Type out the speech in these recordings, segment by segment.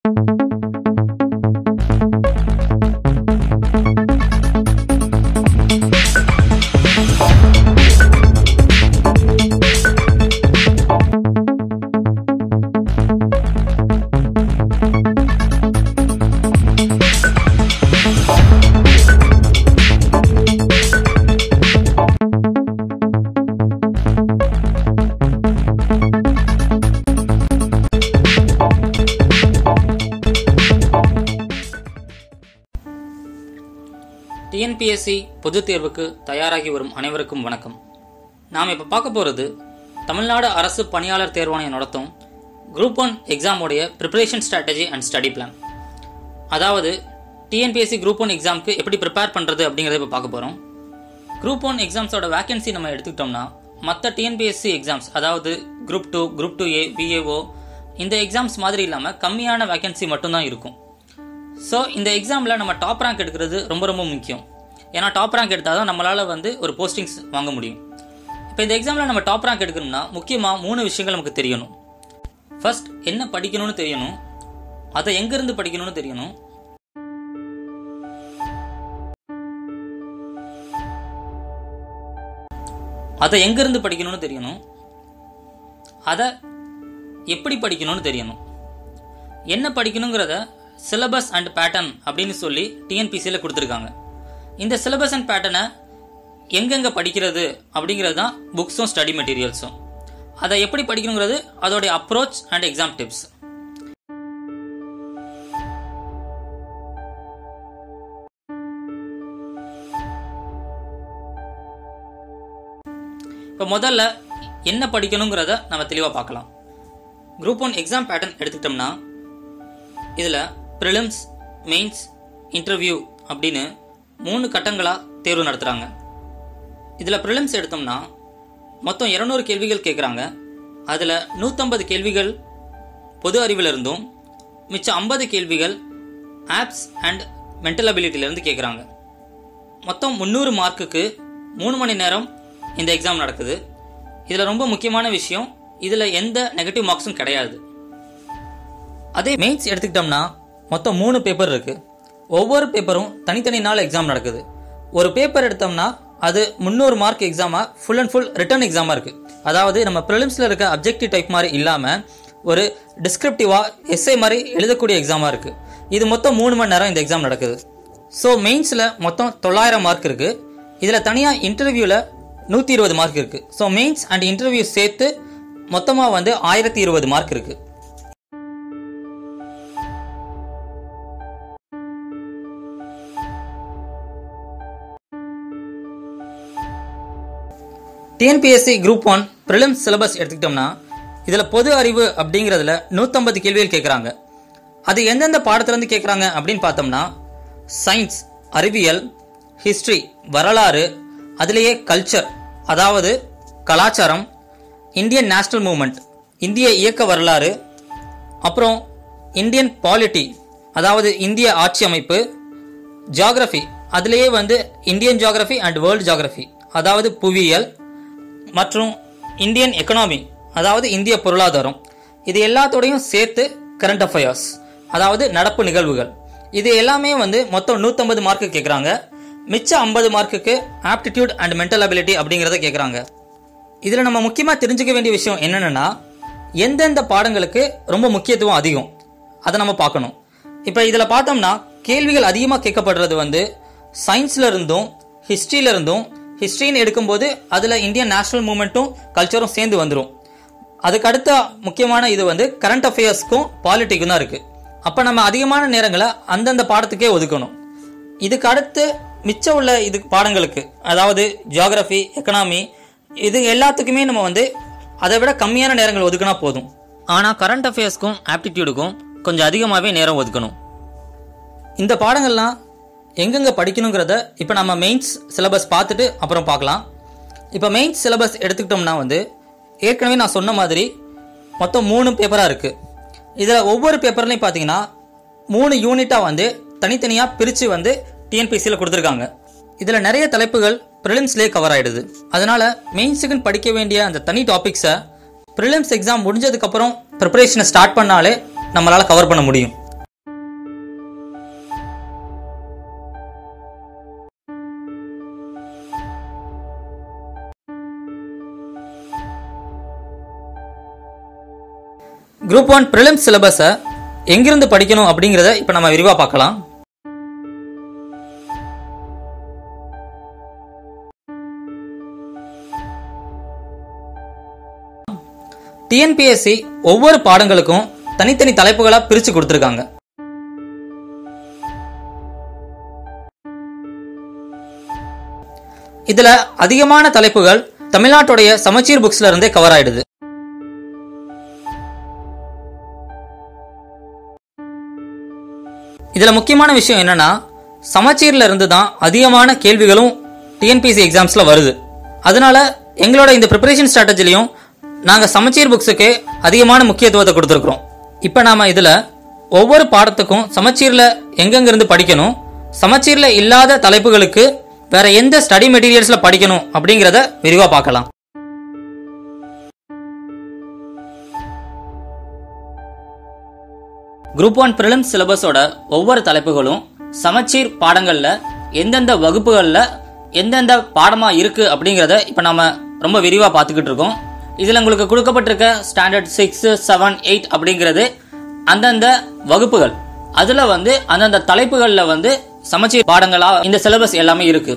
TNPSC பொதுத் தேர்வுக்கு தயாராகி வரும் அனைவருக்கும் வணக்கம் நாம் இப்போ பார்க்க போகிறது தமிழ்நாடு அரசு பணியாளர் தேர்வாணையம் நடத்தும் குரூப் ஒன் எக்ஸாமுடைய preparation strategy and study plan அதாவது டிஎன்பிஎஸ்சி குரூப் ஒன் எக்ஸாமுக்கு எப்படி ப்ரிப்பேர் பண்ணுறது அப்படிங்கிறத இப்போ பார்க்க போகிறோம் குரூப் ஒன் எக்ஸாம்ஸோட வேகன்சி நம்ம எடுத்துக்கிட்டோம்னா மற்ற டிஎன்பிஎஸ்சி எக்ஸாம்ஸ் அதாவது group two group two A PAO இந்த எக்ஸாம்ஸ் மாதிரி இல்லாமல் கம்மியான வேகன்சி மட்டும்தான் இருக்கும் ஸோ இந்த எக்ஸாமில் நம்ம டாப் ரேங்க் எடுக்கிறது ரொம்ப ரொம்ப முக்கியம் ஏன்னா டாப் ரேங்க் எடுத்தால் தான் நம்மளால் வந்து ஒரு போஸ்டிங்ஸ் வாங்க முடியும் இப்போ இந்த எக்ஸாமில் நம்ம டாப் ரேங்க் எடுக்கணும்னா முக்கியமாக மூணு விஷயங்கள் நமக்கு தெரியணும் ஃபர்ஸ்ட் என்ன படிக்கணும்னு தெரியணும் அதை எங்கேருந்து படிக்கணும்னு தெரியணும் அதை எங்கேருந்து படிக்கணும்னு தெரியணும் அதை எப்படி படிக்கணும்னு தெரியணும் என்ன படிக்கணுங்கிறத சிலபஸ் அண்ட் பேட்டர்ன் அப்படின்னு சொல்லி டிஎன்பிசியில் கொடுத்துருக்காங்க இந்த சிலபஸ் அண்ட் பேட்டர்னை எங்கெங்கே படிக்கிறது அப்படிங்கிறது தான் புக்ஸும் ஸ்டடி மெட்டீரியல்ஸும் அதை எப்படி படிக்கணுங்கிறது அதோடைய அப்ரோச் அண்ட் எக்ஸாம் டிப்ஸ் இப்போ முதல்ல என்ன படிக்கணுங்கிறத நம்ம தெளிவாக பார்க்கலாம் குரூப் ஒன் எக்ஸாம் பேட்டர்ன் எடுத்துக்கிட்டோம்னா இதில் ப்ரிலிம்ஸ் மெயின்ஸ் இன்டர்வியூ அப்படின்னு மூணு கட்டங்களாக தேர்வு நடத்துகிறாங்க இதில் ப்ரிலிம்ஸ் எடுத்தோம்னா மொத்தம் இரநூறு கேள்விகள் கேட்குறாங்க அதில் நூற்றம்பது கேள்விகள் பொது அறிவில் இருந்தும் மிச்சம் ஐம்பது கேள்விகள் ஆப்ஸ் அண்ட் மென்டல் அபிலிட்டியிலேருந்து கேட்குறாங்க மொத்தம் முந்நூறு மார்க்குக்கு மூணு மணி நேரம் இந்த எக்ஸாம் நடக்குது இதில் ரொம்ப முக்கியமான விஷயம் இதில் எந்த நெகட்டிவ் மார்க்ஸும் கிடையாது அதே மெயின்ஸ் எடுத்துக்கிட்டோம்னா மொத்தம் மூணு பேப்பர் இருக்கு ஒவ்வொரு பேப்பரும் தனித்தனி நாள் எக்ஸாம் நடக்குது ஒரு பேப்பர் எடுத்தோம்னா அது முந்நூறு மார்க் எக்ஸாமா ஃபுல் அண்ட் ஃபுல் ரிட்டன் எக்ஸாமா இருக்கு அதாவது நம்ம ப்ரிலிம்ஸில் இருக்க அப்ஜெக்டிவ் டைப் மாதிரி இல்லாமல் ஒரு டிஸ்கிரிப்டிவா எஸ்ஐ மாதிரி எழுதக்கூடிய எக்ஸாமா இருக்கு இது மொத்தம் மூணு மணி நேரம் இந்த எக்ஸாம் நடக்குது ஸோ மெயின்ஸில் மொத்தம் தொள்ளாயிரம் மார்க் இருக்கு இதில் தனியாக இன்டர்வியூவில் நூற்றி இருபது மார்க் இருக்கு ஸோ மெயின்ஸ் அண்ட் இன்டர்வியூ சேர்த்து மொத்தமாக வந்து ஆயிரத்தி இருபது மார்க் இருக்கு TNPSC group one prelims syllabus எடுத்துக்கிட்டோம்னா இதில் பொது அறிவு அப்படிங்கிறதுல நூற்றம்பது கேள்விகள் கேட்குறாங்க அது எந்தெந்த பாடத்துலேருந்து கேட்குறாங்க அப்படின்னு பார்த்தோம்னா சயின்ஸ் அறிவியல் ஹிஸ்ட்ரி வரலாறு அதுலேயே கல்ச்சர் அதாவது கலாச்சாரம் இந்தியன் நேஷ்னல் மூமெண்ட் இந்திய இயக்க வரலாறு அப்புறம் இந்தியன் பாலிட்டி அதாவது இந்திய ஆட்சி அமைப்பு ஜியாகிரஃபி அதுலேயே வந்து Indian geography and world geography அதாவது புவியியல் மற்றும் இந்தியன் எக்கனாமி அதாவது இந்திய பொருளாதாரம் இது எல்லாத்தோடையும் சேர்த்து கரண்ட் அஃபேர்ஸ் அதாவது நடப்பு நிகழ்வுகள் இது எல்லாமே வந்து மொத்தம் நூற்றம்பது மார்க்கு கேட்குறாங்க மிச்ச ஐம்பது மார்க்குக்கு ஆப்டிடியூட் அண்ட் மென்டல் அபிலிட்டி அப்படிங்கிறத கேட்குறாங்க இதில் நம்ம முக்கியமாக தெரிஞ்சுக்க வேண்டிய விஷயம் என்னென்னா எந்தெந்த பாடங்களுக்கு ரொம்ப முக்கியத்துவம் அதிகம் அதை நம்ம பார்க்கணும் இப்போ இதில் பார்த்தோம்னா கேள்விகள் அதிகமாக கேட்கப்படுறது வந்து சயின்ஸ்ல இருந்தும் ஹிஸ்ட்ரியில இருந்தும் ஹிஸ்ட்ரின்னு எடுக்கும்போது அதில் இந்தியன் நேஷனல் மூமெண்ட்டும் கல்ச்சரும் சேர்ந்து வந்துடும் அதுக்கு அடுத்த முக்கியமான இது வந்து கரண்ட் அஃபேர்ஸ்க்கும் பாலிட்டிக்கும் தான் இருக்குது அப்போ நம்ம அதிகமான நேரங்களை அந்தந்த பாடத்துக்கே ஒதுக்கணும் இதுக்கு அடுத்து மிச்சம் உள்ள இது பாடங்களுக்கு அதாவது ஜியாகிரஃபி எக்கனாமி இது எல்லாத்துக்குமே நம்ம வந்து அதை விட கம்மியான நேரங்கள் ஒதுக்கினா போதும் ஆனால் கரண்ட் அஃபேர்ஸ்க்கும் ஆப்டிடியூடுக்கும் கொஞ்சம் அதிகமாகவே நேரம் ஒதுக்கணும் இந்த பாடங்கள்லாம் எங்கெங்கே படிக்கணுங்கிறத இப்போ நம்ம மெயின்ஸ் சிலபஸ் பார்த்துட்டு அப்புறம் பார்க்கலாம் இப்போ மெயின்ஸ் சிலபஸ் எடுத்துக்கிட்டோம்னா வந்து ஏற்கனவே நான் சொன்ன மாதிரி மொத்தம் மூணு பேப்பராக இருக்குது இதில் ஒவ்வொரு பேப்பர்லையும் பார்த்தீங்கன்னா மூணு யூனிட்டாக வந்து தனித்தனியாக பிரித்து வந்து டிஎன்பிசியில் கொடுத்துருக்காங்க இதில் நிறைய தலைப்புகள் ப்ரிலிம்ஸ்லேயே கவர் ஆகிடுது அதனால் மெயின்ஸுக்குன்னு படிக்க வேண்டிய அந்த தனி டாபிக்ஸை ப்ரிலிம்ஸ் எக்ஸாம் முடிஞ்சதுக்கப்புறம் ப்ரிப்பரேஷனை ஸ்டார்ட் பண்ணாலே நம்மளால் கவர் பண்ண முடியும் குரூப் ஒன் ப்ரிலிம்ஸ் சிலபஸை எங்கிருந்து படிக்கணும் அப்படிங்கிறத இப்போ நம்ம விரிவாக பார்க்கலாம் டிஎன்பிஎஸ்சி ஒவ்வொரு பாடங்களுக்கும் தனித்தனி தலைப்புகளா பிரிச்சு கொடுத்துருக்காங்க இதுல அதிகமான தலைப்புகள் தமிழ்நாட்டுடைய சமச்சீர் புக்ஸ்ல இருந்தே கவர் ஆயிடுது இதுல முக்கியமான விஷயம் என்னன்னா சமச்சீர்ல இருந்து தான் அதிகமான கேள்விகளும் டிஎன்பிஎஸ்சி எக்ஸாம்ஸ்ல வருது அதனால எங்களோட இந்த ப்ரிப்பரேஷன் ஸ்ட்ராட்டஜிலையும் நாங்க சமச்சீர் புக்ஸுக்கு அதிகமான முக்கியத்துவத்தை கொடுத்துருக்குறோம் இப்போ நாம இதுல ஒவ்வொரு பாடத்துக்கும் சமச்சீர்ல எங்கெங்க இருந்து படிக்கணும் சமச்சீர்ல இல்லாத தலைப்புகளுக்கு வேற எந்த ஸ்டடி மெட்டீரியல்ஸ்ல படிக்கணும் அப்படிங்கிறத விரிவா பார்க்கலாம் குரூப் ஒன் ப்ரிலிம்ஸ் சிலபஸோட ஒவ்வொரு தலைப்புகளும் சமச்சீர் பாடங்கள்ல எந்தெந்த வகுப்புகள்ல எந்தெந்த பாடமா இருக்கு அப்படிங்கிறத இப்போ நாம ரொம்ப விரிவா பார்த்துக்கிட்டு இருக்கோம் இதுல உங்களுக்கு கொடுக்கப்பட்டிருக்க ஸ்டாண்டர்ட் சிக்ஸ் செவன் எயிட் அப்படிங்கிறது அந்தந்த வகுப்புகள் அதுல வந்து அந்தந்த தலைப்புகள்ல வந்து சமச்சீர் பாடங்களா இந்த சிலபஸ் எல்லாமே இருக்கு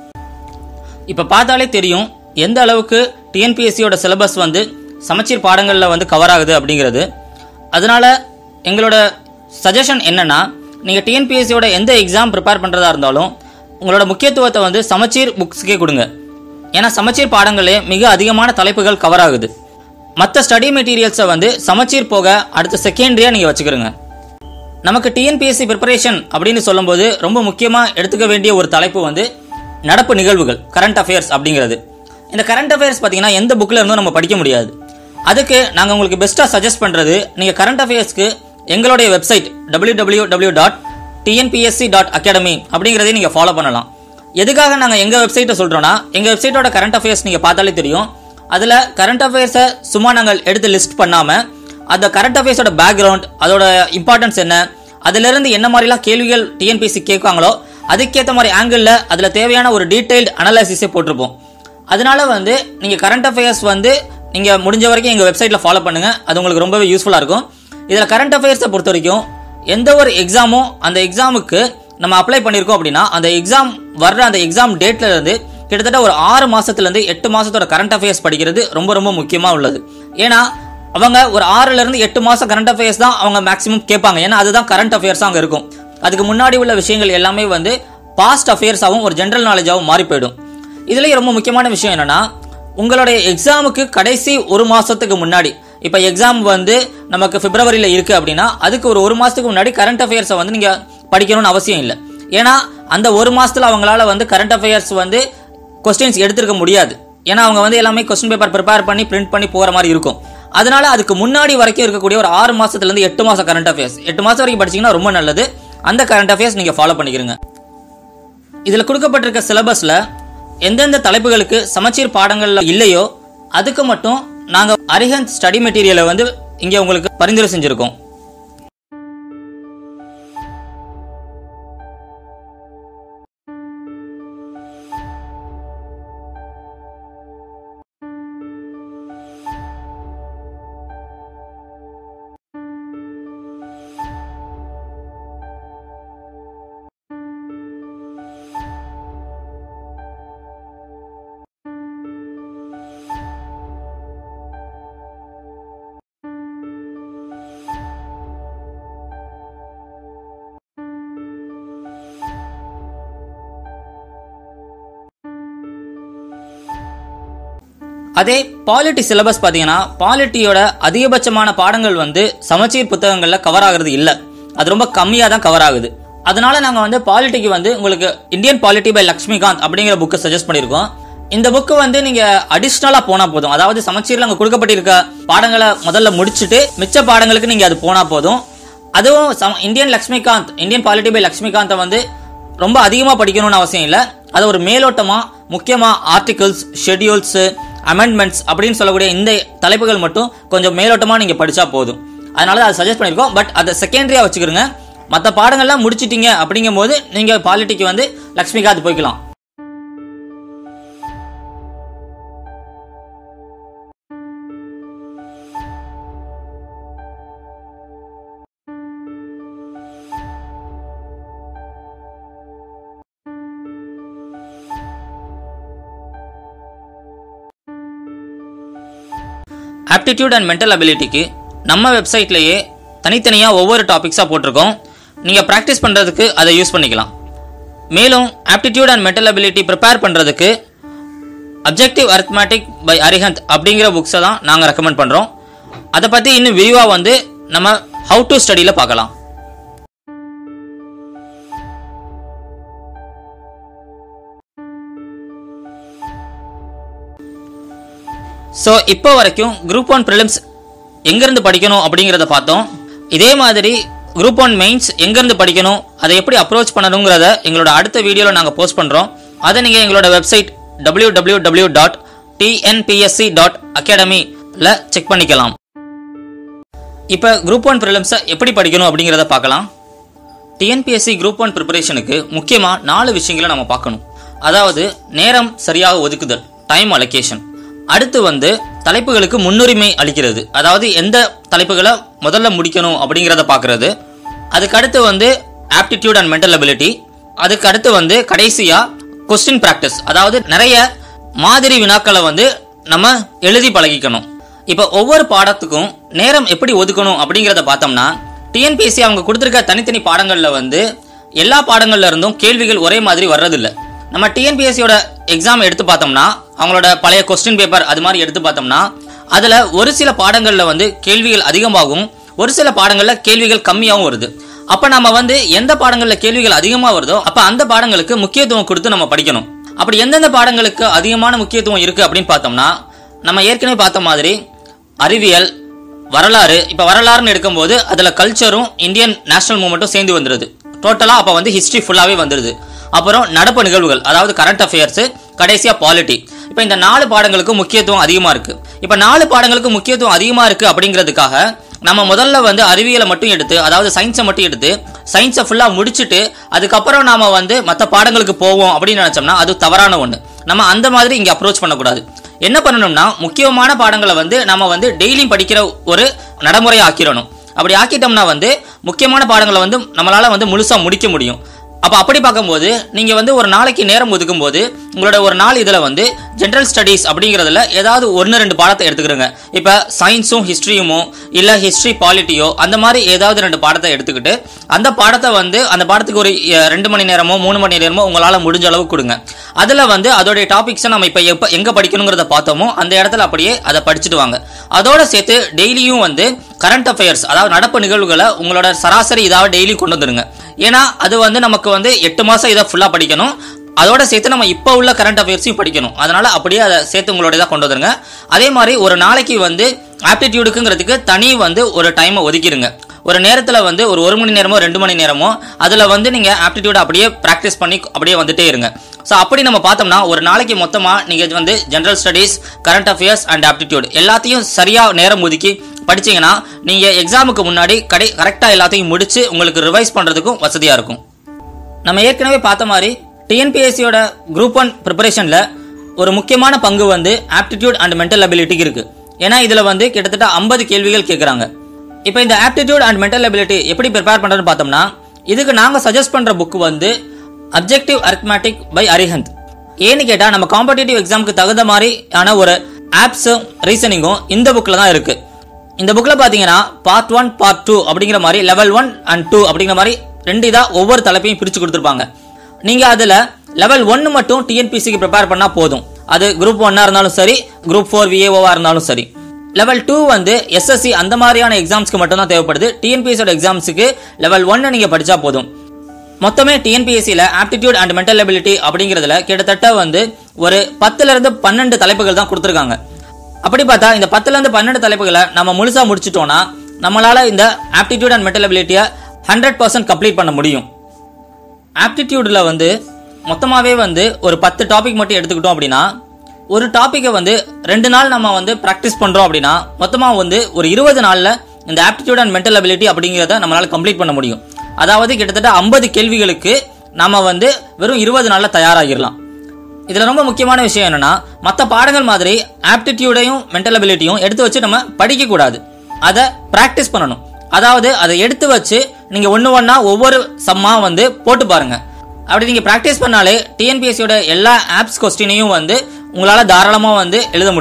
இப்ப பார்த்தாலே தெரியும் எந்த அளவுக்கு டிஎன்பிஎஸ்சியோட சிலபஸ் வந்து சமச்சீர் பாடங்களில் வந்து கவர் ஆகுது அப்படிங்கிறது அதனால எங்களோட சஜஷன் என்னன்னா நீங்கள் டிஎன்பிஎஸ்சியோட எந்த எக்ஸாம் ப்ரிப்பேர் பண்ணுறதா இருந்தாலும் உங்களோட முக்கியத்துவத்தை வந்து சமச்சீர் புக்ஸ்க்கே கொடுங்க ஏன்னா சமச்சீர் பாடங்களே மிக அதிகமான தலைப்புகள் கவர் ஆகுது மற்ற ஸ்டடி மெட்டீரியல்ஸை வந்து சமச்சீர் போக அடுத்த செகண்டரியாக நீங்கள் வச்சுக்கிறோங்க நமக்கு டிஎன்பிஎஸ்சி ப்ரிப்பரேஷன் அப்படின்னு சொல்லும்போது ரொம்ப முக்கியமாக எடுத்துக்க வேண்டிய ஒரு தலைப்பு வந்து நடப்பு நிகழ்வுகள் கரண்ட் அஃபேர்ஸ் அப்படிங்கிறது இந்த கரண்ட் அஃபேர்ஸ் பார்த்தீங்கன்னா எந்த புக்கில் இருந்தும் நம்ம படிக்க முடியாது அதுக்கு நாங்கள் உங்களுக்கு பெஸ்ட்டாக சஜஸ்ட் பண்ணுறது நீங்கள் கரண்ட் அஃபேர்ஸ்க்கு எங்களுடைய website W W W dot TNPSC dot academy அப்படிங்கிறதையும் நீங்கள் ஃபாலோ பண்ணலாம் எதுக்காக நாங்கள் எங்கள் வெப்சைட்டை சொல்கிறோன்னா எங்கள் வெப்சைட்டோட கரண்ட் அஃபேர்ஸ் நீங்கள் பார்த்தாலே தெரியும் அதில் கரண்ட் அஃபேர்ஸை சும்மா நாங்கள் எடுத்து லிஸ்ட் பண்ணாமல் அந்த கரண்ட் அஃபேர்ஸோட பேக்ரவுண்ட் அதோட இம்பார்ட்டன்ஸ் என்ன அதிலிருந்து என்ன மாதிரிலாம் கேள்விகள் டிஎன்பிஎஸ்சி கேட்காங்களோ அதுக்கேற்ற மாதிரி ஆங்கிளில் அதில் தேவையான ஒரு டீட்டெயில்டு அனலைசிஸே போட்டிருப்போம் அதனால வந்து நீங்கள் கரண்ட் அஃபேர்ஸ் வந்து நீங்கள் முடிஞ்ச வரைக்கும் எங்கள் வெப்சைட்டில் ஃபாலோ பண்ணுங்கள் அது உங்களுக்கு ரொம்பவே யூஸ்ஃபுல்லாக இருக்கும் இதில் கரண்ட் அஃபேர்ஸை பொறுத்த வரைக்கும் எந்த ஒரு எக்ஸாமும் அந்த எக்ஸாமுக்கு நம்ம அப்ளை பண்ணியிருக்கோம் அப்படின்னா அந்த எக்ஸாம் வர்ற அந்த எக்ஸாம் டேட்ல இருந்து கிட்டத்தட்ட ஒரு ஆறு மாசத்துல இருந்து எட்டு மாசத்தோட கரண்ட் அஃபேர்ஸ் படிக்கிறது ரொம்ப ரொம்ப முக்கியமா உள்ளது ஏன்னா அவங்க ஒரு ஆறுல இருந்து எட்டு மாசம் கரண்ட் அஃபேர்ஸ் தான் அவங்க மேக்ஸிமம் கேட்பாங்க ஏன்னா அதுதான் கரண்ட் அஃபேர்ஸ் அங்கே இருக்கும் அதுக்கு முன்னாடி உள்ள விஷயங்கள் எல்லாமே வந்து பாஸ்ட் அஃபேர்ஸாகவும் ஒரு ஜென்ரல் நாலேஜாகவும் மாறி போயிடும் இதுலயும் ரொம்ப முக்கியமான விஷயம் என்னன்னா உங்களுடைய எக்ஸாமுக்கு கடைசி ஒரு மாசத்துக்கு முன்னாடி இப்போ எக்ஸாம் வந்து நமக்கு பிப்ரவரியில் இருக்கு அப்படின்னா அதுக்கு ஒரு ஒரு மாசத்துக்கு முன்னாடி கரண்ட் அஃபேர்ஸை வந்து நீங்க படிக்கணும்னு அவசியம் இல்லை ஏன்னா அந்த ஒரு மாசத்துல அவங்களால வந்து கரண்ட் அஃபேர்ஸ் வந்து கொஸ்டின்ஸ் எடுத்திருக்க முடியாது ஏன்னா அவங்க வந்து எல்லாமே கொஸ்டின் பேப்பர் ப்ரிப்பேர் பண்ணி பிரிண்ட் பண்ணி போற மாதிரி இருக்கும் அதனால அதுக்கு முன்னாடி வரைக்கும் இருக்கக்கூடிய ஒரு ஆறு மாசத்துல இருந்து எட்டு மாசம் கரண்ட் அஃபேர்ஸ் எட்டு மாசம் வரைக்கும் படிச்சீங்கன்னா ரொம்ப நல்லது அந்த கரண்ட் அஃபேர்ஸ் நீங்க ஃபாலோ பண்ணிக்கிறீங்க இதுல கொடுக்கப்பட்டிருக்க சிலபஸ்ல எந்தெந்த தலைப்புகளுக்கு சமச்சீர் பாடங்கள்ல இல்லையோ அதுக்கு மட்டும் நாங்க அரிஹந்த் ஸ்டடி மெட்டீரியலை வந்து இங்க உங்களுக்கு பரிந்துரை செஞ்சிருக்கோம் அதே பாலிட்டி சிலபஸ் பார்த்தீங்கன்னா பாலிட்டியோட அதிகபட்சமான பாடங்கள் வந்து சமச்சீர் புத்தகங்கள்ல கவர் ஆகுறது இல்ல அது ரொம்ப கம்மியாக தான் கவர் ஆகுது அதனால நாங்க வந்து பாலிட்டிக்கு வந்து உங்களுக்கு இந்தியன் பாலிட்டி பை லக்ஷ்மிகாந்த் அப்படிங்கிற புக்கை சஜஸ்ட் பண்ணியிருக்கோம் இந்த புக்கு வந்து நீங்க அடிஷ்னலா போனா போதும் அதாவது சமச்சீர்ல அங்க கொடுக்கப்பட்டிருக்க பாடங்களை முதல்ல முடிச்சுட்டு மிச்ச பாடங்களுக்கு நீங்க அது போனா போதும் அதுவும் சம- Indian Laxmikanth Indian polity by லக்ஷ்மிகாந்தை வந்து ரொம்ப அதிகமாக படிக்கணும்னு அவசியம் இல்லை அது ஒரு மேலோட்டமா முக்கியமா ஆர்டிகல்ஸ் ஷெட்யூல்ஸ் அமெண்ட்மெண்ட்ஸ் அப்படின்னு சொல்லக்கூடிய இந்த தலைப்புகள் மட்டும் கொஞ்சம் மேலோட்டமா நீங்க படிச்சா போதும் அதனால தான் அதை சஜஸ்ட் பண்ணியிருக்கோம் பட் அதை செகண்டரியா வச்சுக்கிறோங்க மற்ற பாடங்கள்லாம் முடிச்சிட்டீங்க அப்படிங்கும் போது நீங்க பாலிட்டிக்கு வந்து லக்ஷ்மிகாந்த் போய்க்கலாம் ஆப்டிடியூட் அண்ட் மென்டல் அபிலிட்டிக்கு நம்ம வெப்சைட்லேயே தனித்தனியாக ஒவ்வொரு டாபிக்ஸாக போட்டிருக்கோம் நீங்கள் ப்ராக்டிஸ் பண்ணுறதுக்கு அதை யூஸ் பண்ணிக்கலாம் மேலும் aptitude and mental ability prepare பண்ணுறதுக்கு அப்ஜெக்டிவ் அரித்மேட்டிக் பை அரிஹந்த் அப்படிங்கிற புக்ஸை தான் நாங்கள் ரெக்கமெண்ட் பண்ணுறோம் அதை பற்றி இன்னும் விரிவாக வந்து நம்ம ஹவு டு ஸ்டடியில் பார்க்கலாம் ஸோ இப்போ வரைக்கும் குரூப் ஒன் ப்ரிலிம்ஸ் எங்கேருந்து படிக்கணும் அப்படிங்கிறத பார்த்தோம் இதே மாதிரி குரூப் ஒன் மெயின்ஸ் எங்கேருந்து படிக்கணும் அதை எப்படி அப்ரோச் பண்ணணுங்கிறத எங்களோட அடுத்த வீடியோவில் நாங்கள் போஸ்ட் பண்ணுறோம் அதை நீங்கள் எங்களோட website W W W dot TNPSC dot அகாடமியில் செக் பண்ணிக்கலாம் இப்போ குரூப் ஒன் ப்ரிலிம்ஸை எப்படி படிக்கணும் அப்படிங்கிறத பார்க்கலாம் டிஎன்பிஎஸ்சி குரூப் ஒன் ப்ரிப்பரேஷனுக்கு முக்கியமாக நாலு விஷயங்களை நம்ம பார்க்கணும் அதாவது நேரம் சரியாக ஒதுக்குதல் டைம் அலோகேஷன் அடுத்து வந்து தலைப்புகளுக்கு முன்னுரிமை அளிக்கிறது அதாவது எந்த தலைப்புகளை முதல்ல முடிக்கணும் அப்படிங்கிறத பார்க்கறது அதுக்கு அடுத்து வந்து ஆப்டிடியூட் அண்ட் மென்டல் அபிலிட்டி அதுக்கு அடுத்து வந்து கடைசியாக கொஸ்டின் ப்ராக்டிஸ் அதாவது நிறைய மாதிரி வினாக்களை வந்து நம்ம எழுதி பழகிக்கணும் இப்போ ஒவ்வொரு பாடத்துக்கும் நேரம் எப்படி ஒதுக்கணும் அப்படிங்கிறத பார்த்தோம்னா டிஎன்பிஎஸ்சி அவங்க கொடுத்துருக்க தனித்தனி பாடங்களில் வந்து எல்லா பாடங்கள்ல இருந்தும் கேள்விகள் ஒரே மாதிரி வர்றதில்ல நம்ம டிஎன்பிஎஸ்சியோட எக்ஸாம் எடுத்து பார்த்தோம்னா அவங்களோட பழைய கொஸ்டின் பேப்பர் அது மாதிரி எடுத்து பார்த்தோம்னா அதில் ஒரு சில பாடங்களில் வந்து கேள்விகள் அதிகமாகும் ஒரு சில பாடங்களில் கேள்விகள் கம்மியாகவும் வருது அப்போ நம்ம வந்து எந்த பாடங்களில் கேள்விகள் அதிகமாக வருதோ அப்போ அந்த பாடங்களுக்கு முக்கியத்துவம் கொடுத்து நம்ம படிக்கணும் அப்படி எந்தெந்த பாடங்களுக்கு அதிகமான முக்கியத்துவம் இருக்குது அப்படின்னு பார்த்தோம்னா நம்ம ஏற்கனவே பார்த்த மாதிரி அறிவியல் வரலாறு இப்போ வரலாறுன்னு எடுக்கும்போது அதில் கல்ச்சரும் இந்தியன் நேஷனல் மூமெண்ட்டும் சேர்ந்து வந்துடுது டோட்டலாக அப்போ வந்து ஹிஸ்ட்ரி ஃபுல்லாகவே வந்துடுது அப்புறம் நடப்பு நிகழ்வுகள் அதாவது கரண்ட் அஃபேர்ஸு கடைசியாக பாலிட்டி இப்போ இந்த நாலு பாடங்களுக்கு முக்கியத்துவம் அதிகமாக இருக்குது இப்போ நாலு பாடங்களுக்கு முக்கியத்துவம் அதிகமாக இருக்குது அப்படிங்கிறதுக்காக நம்ம முதல்ல வந்து அறிவியலை மட்டும் எடுத்து அதாவது சயின்ஸை மட்டும் எடுத்து சயின்ஸை ஃபுல்லாக முடிச்சுட்டு அதுக்கப்புறம் நாம வந்து மற்ற பாடங்களுக்கு போவோம் அப்படின்னு நினச்சோம்னா அது தவறான ஒன்று நம்ம அந்த மாதிரி இங்கே அப்ரோச் பண்ணக்கூடாது என்ன பண்ணணும்னா முக்கியமான பாடங்களை வந்து நம்ம வந்து டெய்லியும் படிக்கிற ஒரு நடைமுறையை ஆக்கிடணும் அப்படி ஆக்கிட்டோம்னா வந்து முக்கியமான பாடங்களை வந்து நம்மளால வந்து முழுசா முடிக்க முடியும் அப்போ அப்படி பார்க்கும்போது நீங்கள் வந்து ஒரு நாளைக்கு நேரம் ஒதுக்கும்போது உங்களோட ஒரு நாள் இதில் வந்து ஜென்ரல் ஸ்டடீஸ் அப்படிங்கிறதுல ஏதாவது ஒன்று ரெண்டு பாடத்தை எடுத்துக்கிறோங்க இப்போ சயின்ஸும் ஹிஸ்ட்ரியுமோ இல்லை ஹிஸ்ட்ரி பாலிட்டியோ அந்த மாதிரி ஏதாவது ரெண்டு பாடத்தை எடுத்துக்கிட்டு அந்த பாடத்தை வந்து அந்த பாடத்துக்கு ஒரு அஹ், ரெண்டு மணி நேரமோ மூணு மணி நேரமோ உங்களால் முடிஞ்ச அளவு கொடுங்க அதில் வந்து அதோடைய டாபிக்ஸை நம்ம இப்போ எப்போ எங்கே படிக்கணுங்கிறத பார்த்தோமோ அந்த இடத்துல அப்படியே அதை படிச்சுட்டு வாங்க அதோட சேர்த்து டெய்லியும் வந்து கரண்ட் அஃபேர்ஸ் அதாவது நடப்பு நிகழ்வுகளை உங்களோட சராசரி இதாக டெய்லி கொண்டு வந்துருங்க ஏன்னா அது வந்து நமக்கு வந்து எட்டு மாதம் இதை ஃபுல்லாக படிக்கணும் அதோட சேர்த்து நம்ம இப்போ உள்ள கரண்ட் அஃபேர்ஸையும் படிக்கணும் அதனால அப்படியே அதை சேர்த்து உங்களோட இதாக கொண்டு வந்துருங்க அதே மாதிரி ஒரு நாளைக்கு வந்து ஆப்டிடியூடுக்குங்கிறதுக்கு தனி வந்து ஒரு டைமை ஒதுக்கிடுங்க ஒரு நேரத்தில் வந்து ஒரு ஒரு மணி நேரமோ ரெண்டு மணி நேரமோ அதில் வந்து நீங்கள் ஆப்டிடியூட் அப்படியே ப்ராக்டிஸ் பண்ணி அப்படியே வந்துட்டே இருங்க ஸோ அப்படி நம்ம பார்த்தோம்னா ஒரு நாளைக்கு மொத்தமாக நீங்கள் வந்து general studies current affairs and aptitude எல்லாத்தையும் சரியாக நேரம் ஒதுக்கி படிச்சீங்கன்னா நீங்கள் எக்ஸாமுக்கு முன்னாடி கடை கரெக்டாக எல்லாத்தையும் முடிச்சு உங்களுக்கு ரிவைஸ் பண்ணுறதுக்கும் வசதியாக இருக்கும் நம்ம ஏற்கனவே பார்த்த மாதிரி டிஎன்பிஎஸ்சியோட குரூப் ஒன் ப்ரிப்பரேஷனில் ஒரு முக்கியமான பங்கு வந்து ஆப்டிடியூட் அண்ட் மென்டல் அபிலிட்டிக்கு இருக்கு ஏன்னா இதில் வந்து கிட்டத்தட்ட ஐம்பது கேள்விகள் கேட்குறாங்க இப்போ இந்த ஆப்டிடியூட் அண்ட் மென்டல் அபிலிட்டி எப்படி ப்ரிப்பேர் பண்ணுறதுன்னு பார்த்தோம்னா இதுக்கு நாங்கள் சஜஸ்ட் பண்ணுற புக் வந்து அப்ஜெக்டிவ் அரித்மேட்டிக் பை அரிஹந்த் ஏன்னு கேட்டால் நம்ம காம்படிட்டிவ் எக்ஸாமுக்கு தகுந்த மாதிரியான ஒரு ஆப்ஸும் ரீசனிங்கும் இந்த புக்கில் தான் இருக்குது இந்த புக்கில் பார்த்தீங்கன்னா பார்ட் ஒன் பார்ட் டூ அப்படிங்கிற மாதிரி லெவல் ஒன் அண்ட் டூ அப்படிங்கிற மாதிரி ரெண்டு இதாக ஒவ்வொரு தலைப்பையும் பிரித்து கொடுத்துருப்பாங்க நீங்கள் அதில் லெவல் ஒன்று மட்டும் டிஎன்பிசிக்கு ப்ரிப்பேர் பண்ணால் போதும் அது குரூப் ஒன்னாக இருந்தாலும் சரி குரூப் ஃபோர் விஏஓவாக இருந்தாலும் சரி லெவல் டூ வந்து எஸ்எஸ்சி அந்த மாதிரியான எக்ஸாம்ஸ்க்கு மட்டும் தான் தேவைப்படுது டிஎன்பிஎஸோட எக்ஸாம்ஸுக்கு லெவல் ஒன்று நீங்கள் படித்தா போதும் மொத்தமே டிஎன்பிஎஸ்சியில் ஆப்டிடியூட் அண்ட் மென்டல் எபிலிட்டி அப்படிங்கிறதுல கிட்டத்தட்ட வந்து ஒரு பத்துல இருந்து பன்னெண்டு தலைப்புகள் தான் கொடுத்துருக்காங்க அப்படி பார்த்தா இந்த பத்துல இருந்து பன்னெண்டு தலைப்புகளை நம்ம முழுசா முடிச்சிட்டோம்னா நம்மளால இந்த ஆப்டிடியூட் அண்ட் மென்டல் எபிலிட்டியை ஹண்ட்ரட் பர்சன்ட் கம்ப்ளீட் பண்ண முடியும் ஆப்டிடியூடில் வந்து மொத்தமாகவே வந்து ஒரு பத்து டாபிக் மட்டும் எடுத்துக்கிட்டோம் அப்படின்னா ஒரு டாப்பிக்கை வந்து ரெண்டு நாள் நம்ம வந்து ப்ராக்டிஸ் பண்ணுறோம் அப்படின்னா மொத்தமாக வந்து ஒரு இருபது நாளில் இந்த ஆப்டிடியூட் அண்ட் மென்டல் அபிலிட்டி அப்படிங்கிறத நம்மளால் கம்ப்ளீட் பண்ண முடியும் அதாவது கிட்டத்தட்ட ஐம்பது கேள்விகளுக்கு நம்ம வந்து வெறும் இருபது நாளில் தயாராகிடலாம் இதில் ரொம்ப முக்கியமான விஷயம் என்னன்னா மற்ற பாடங்கள் மாதிரி ஆப்டிடியூடையும் மென்டல் அபிலிட்டியும் எடுத்து வச்சு நம்ம படிக்கக்கூடாது அதை ப்ராக்டிஸ் பண்ணணும் அதாவது அதை எடுத்து வச்சு நீங்கள் ஒன்று ஒன்றா ஒவ்வொரு சம்மாக வந்து போட்டு பாருங்க அப்படி நீங்கள் ப்ராக்டிஸ் பண்ணாலே டிஎன்பிஎஸ்சியோட எல்லா ஆப்ஸ் கொஸ்டினையும் வந்து உங்களால் தாராளமாக வந்து எழுத முடியும்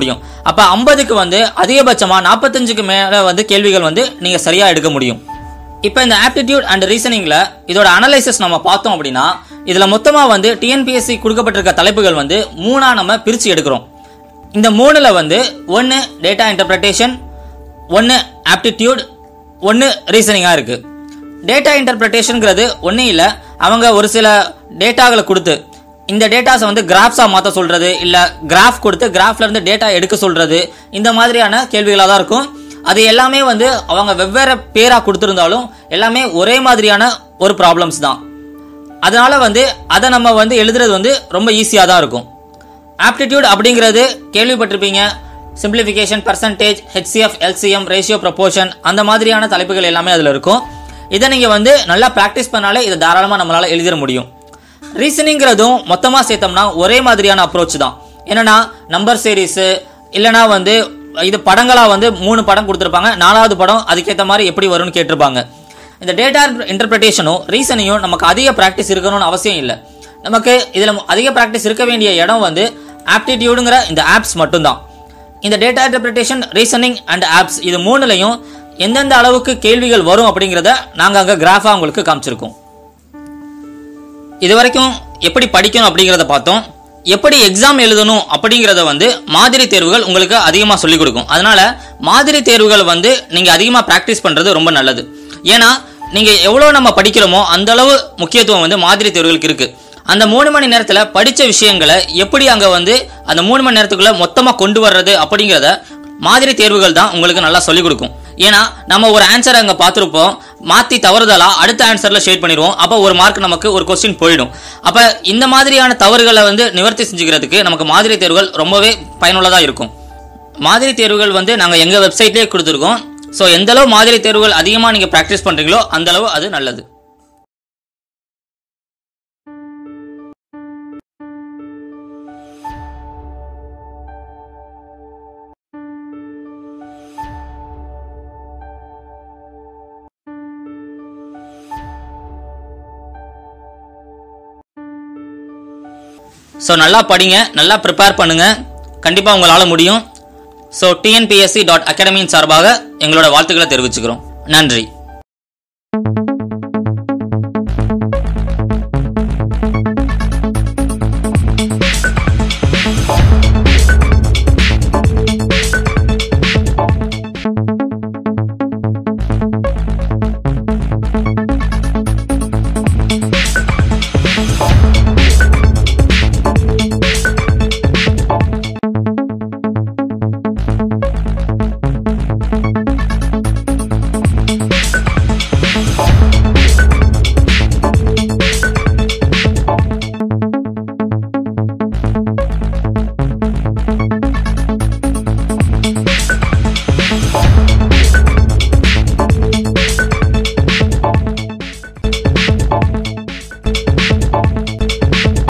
அப்போ ஐம்பதுக்கு வந்து அதிகபட்சமாக நாற்பத்தஞ்சுக்கு மேலே வந்து கேள்விகள் வந்து நீங்கள் சரியாக எடுக்க முடியும் இப்போ இந்த ஆப்டிடியூட் அண்ட் ரீசனிங்கில் இதோட அனலைசிஸ் நம்ம பார்த்தோம் அப்படின்னா இதில் மொத்தமாக வந்து டிஎன்பிஎஸ்சி கொடுக்கப்பட்டிருக்க தலைப்புகள் வந்து மூணாக நம்ம பிரித்து எடுக்கிறோம் இந்த மூணில் வந்து ஒன்று டேட்டா இன்டர்பிரட்டேஷன் ஒன்று ஆப்டிடியூட் ஒன்று ரீசனிங்காக இருக்குது டேட்டா இன்டர்பிரட்டேஷனுங்கிறது ஒன்றும் இல்லை அவங்க ஒரு சில டேட்டாகளை கொடுத்து இந்த டேட்டாஸை வந்து கிராஃப்ஸாக மாற்ற சொல்கிறது இல்லை கிராஃப் கொடுத்து கிராஃப்ல இருந்து டேட்டா எடுக்க சொல்கிறது இந்த மாதிரியான கேள்விகளாக தான் இருக்கும் அது எல்லாமே வந்து அவங்க வெவ்வேறு பேராக கொடுத்துருந்தாலும் எல்லாமே ஒரே மாதிரியான ஒரு ப்ராப்ளம்ஸ் தான் அதனால வந்து அதை நம்ம வந்து எழுதுறது வந்து ரொம்ப ஈஸியாக தான் இருக்கும் ஆப்டிடியூட் அப்படிங்கிறது கேள்விப்பட்டிருப்பீங்க simplification percentage HCF LCM ratio proportion அந்த மாதிரியான தலைப்புகள் எல்லாமே அதில் இருக்கும் இதை நீங்கள் வந்து நல்லா ப்ராக்டிஸ் பண்ணாலே இதை தாராளமாக நம்மளால் எழுதிட முடியும் ரீசனிங்கிறதும் மொத்தமாக சேர்த்தோம்னா ஒரே மாதிரியான அப்ரோச் தான் என்னன்னா நம்பர் சீரீஸு இல்லைனா வந்து இது படங்களாக வந்து மூணு படம் கொடுத்துருப்பாங்க நாலாவது படம் அதுக்கேற்ற மாதிரி எப்படி வரும்னு கேட்டிருப்பாங்க இந்த டேட்டா இன்டர்பிரிட்டேஷனும் ரீசனையும் நமக்கு அதிக ப்ராக்டிஸ் இருக்கணும்னு அவசியம் இல்லை நமக்கு இதில் அதிக ப்ராக்டிஸ் இருக்க வேண்டிய இடம் வந்து ஆப்டிடியூடுங்கிற இந்த ஆப்ஸ் மட்டும்தான் இந்த data interpretation reasoning and apps இது மூணுலையும் எந்தெந்த அளவுக்கு கேள்விகள் வரும் அப்படிங்கிறத நாங்கள் அங்கே கிராஃபாக உங்களுக்கு காமிச்சிருக்கோம் இது வரைக்கும் எப்படி படிக்கணும் அப்படிங்கிறத பார்த்தோம் எப்படி எக்ஸாம் எழுதணும் அப்படிங்கிறத வந்து மாதிரி தேர்வுகள் உங்களுக்கு அதிகமாக சொல்லிக் கொடுக்கும் அதனால மாதிரி தேர்வுகள் வந்து நீங்கள் அதிகமாக ப்ராக்டிஸ் பண்ணுறது ரொம்ப நல்லது ஏன்னா நீங்கள் எவ்வளோ நம்ம படிக்கிறோமோ அந்த அளவு முக்கியத்துவம் வந்து மாதிரி தேர்வுகளுக்கு இருக்குது அந்த மூணு மணி நேரத்தில் படித்த விஷயங்களை எப்படி அங்கே வந்து அந்த மூணு மணி நேரத்துக்குள்ளே மொத்தமாக கொண்டு வர்றது அப்படிங்கிறத மாதிரி தேர்வுகள் தான் உங்களுக்கு நல்லா சொல்லிக் கொடுக்கும் ஏன்னா நம்ம ஒரு ஆன்சர் அங்கே பார்த்துருப்போம் மாற்றி தவறுதலா அடுத்த ஆன்சரில் ஷேட் பண்ணிடுவோம் அப்போ ஒரு மார்க் நமக்கு ஒரு கொஸ்டின் போயிடும் அப்போ இந்த மாதிரியான தவறுகளை வந்து நிவர்த்தி செஞ்சுக்கிறதுக்கு நமக்கு மாதிரி தேர்வுகள் ரொம்பவே பயனுள்ளதாக இருக்கும் மாதிரி தேர்வுகள் வந்து நாங்கள் எங்கள் வெப்சைட்லேயே கொடுத்துருக்கோம் ஸோ எந்த அளவு மாதிரி தேர்வுகள் அதிகமாக நீங்கள் ப்ராக்டிஸ் பண்ணுறீங்களோ அந்த அளவு அது நல்லது ஸோ நல்லா படிங்க நல்லா ப்ரிப்பேர் பண்ணுங்க கண்டிப்பாக உங்களால் முடியும் ஸோ டிஎன்பிஎஸ்சி டாட் அகாடமியின் சார்பாக எங்களோட வாழ்த்துக்களை தெரிவிச்சுக்கிறோம் நன்றி